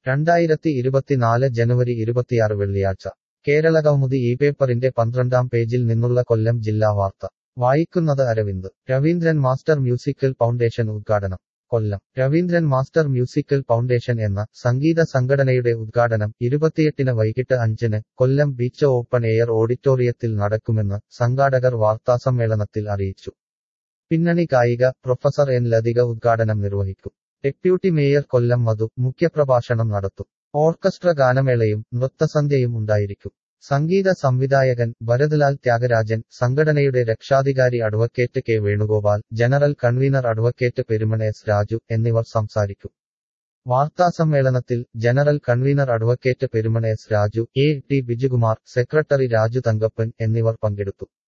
രണ്ടായിരത്തി ഇരുപത്തിനാല് ജനുവരി ഇരുപത്തിയാറ് വെള്ളിയാഴ്ച കേരളകൗമുദി ഈ പേപ്പറിന്റെ പന്ത്രണ്ടാം പേജിൽ നിന്നുള്ള കൊല്ലം ജില്ലാ വാർത്ത വായിക്കുന്നത് Aravind Raveendran master musical foundation ഉദ്ഘാടനം Kollam Raveendran master musical foundation എന്ന സംഗീത സംഘടനയുടെ ഉദ്ഘാടനം ഇരുപത്തിയെട്ടിന് വൈകിട്ട് അഞ്ചിന് കൊല്ലം ബീച്ച് ഓപ്പൺ എയർ ഓഡിറ്റോറിയത്തിൽ നടക്കുമെന്ന് സംഘാടകർ വാർത്താസമ്മേളനത്തിൽ അറിയിച്ചു പിന്നണി ഗായിക പ്രൊഫസർ എൻ ലതിക ഉദ്ഘാടനം നിർവഹിക്കും ഡെപ്യൂട്ടി മേയർ കൊല്ലം മധു മുഖ്യപ്രഭാഷണം നടത്തും ഓർക്കസ്ട്ര ഗാനമേളയും നൃത്തസന്ധ്യയും ഉണ്ടായിരിക്കും സംഗീത സംവിധായകൻ ഭരത്ലാൽ ത്യാഗരാജൻ സംഘടനയുടെ രക്ഷാധികാരി advocate K Venugopal general convener advocate Peruman S Raju എന്നിവർ സംസാരിക്കും വാർത്താസമ്മേളനത്തിൽ general convener advocate Peruman S Raju A T Bijukumar secretary Raju Thankappan എന്നിവർ പങ്കെടുത്തു